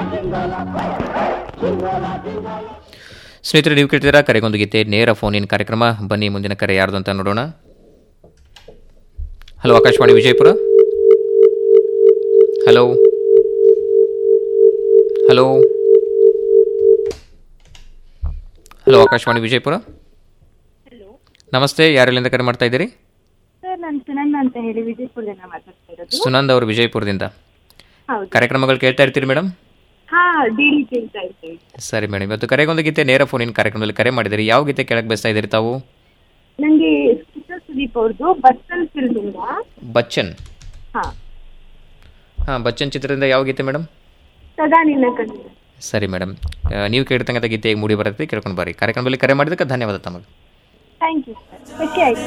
ಸ್ನೇಹಿತರೆ ನೀವು ಕೇಳ್ತಿದ್ದೀರಾ ಕರೆಗೊಂದು ಗೀತೆ ನೇರ ಫೋನ್ ಇನ್ ಕಾರ್ಯಕ್ರಮ ಬನ್ನಿ ಮುಂದಿನ ಕರೆ ಯಾರ್ದು ಅಂತ ನೋಡೋಣ hello Akashvani Vijayapura hello hello hello Akashvani Vijayapura hello ನಮಸ್ತೆ ಯಾರೆಲ್ಲಿಂದ ಕರೆ ಮಾಡ್ತಾ ಇದ್ದೀರಿ ಸರ್ ನಾನು ಸುನಂದ ಅಂತ ಹೇಳಿ ವಿಜಯಪುರದಿಂದ ಮಾತಾಡ್ತಾ ಇರೋದು ಸುನಂದ್ ಅವರು ವಿಜಯಪುರದಿಂದ ಹೌದು ಕಾರ್ಯಕ್ರಮಗಳು ಕೇಳ್ತಾ ಇರ್ತೀರಿ ಮೇಡಮ್ ಹಾ ಡೈಲಿ ಕೇಳ್ತಾ ಇರ್ತೀವಿ ಸರಿ ಮೇಡಮ್ ಇವತ್ತು ಕರೆಗೊಂದು ಗೀತೆ ನೇರ ಫೋನ್ ಇನ್ ಕಾರ್ಯಕ್ರಮದಲ್ಲಿ ಕರೆ ಮಾಡಿದಿರಿ ಯಾವ ಗೀತೆ ಕೇಳಕ್ಕೆ ಬಯಸ್ತಾ ಇದ್ದೀರಿ ತಾವು ನಂಗೆ ಕಿಶೋರ್ ಸುದೀಪ್ ಅವ್ರದ್ದು ಬಸ್ಸಲ್ ಫಿಲ್ಮಿಂದ ಬಚ್ಚನ್ ಹಾ ಹಾಂ ಬಚ್ಚನ್ ಚಿತ್ರದಿಂದ ಯಾವ ಗೀತೆ ಮೇಡಮ್ ಸದಾ ನಿನ್ನ ಕಣ್ಣಿನ ಸರಿ ಮೇಡಮ್ ನೀವು ಕೇಳಿದಂಥ ಗೀತೆ ಈಗ ಮೂಡಿ ಬರುತ್ತೆ ಕೇಳ್ಕೊಂಡು ಬರ್ರಿ ಕಾರ್ಯಕ್ರಮದಲ್ಲಿ ಕರೆ ಮಾಡಿದ್ದಕ್ಕೆ ಧನ್ಯವಾದ ತಮಗೆ ಥ್ಯಾಂಕ್ ಯು ಸರ್ ಖುಷಿ ಆಯ್ತು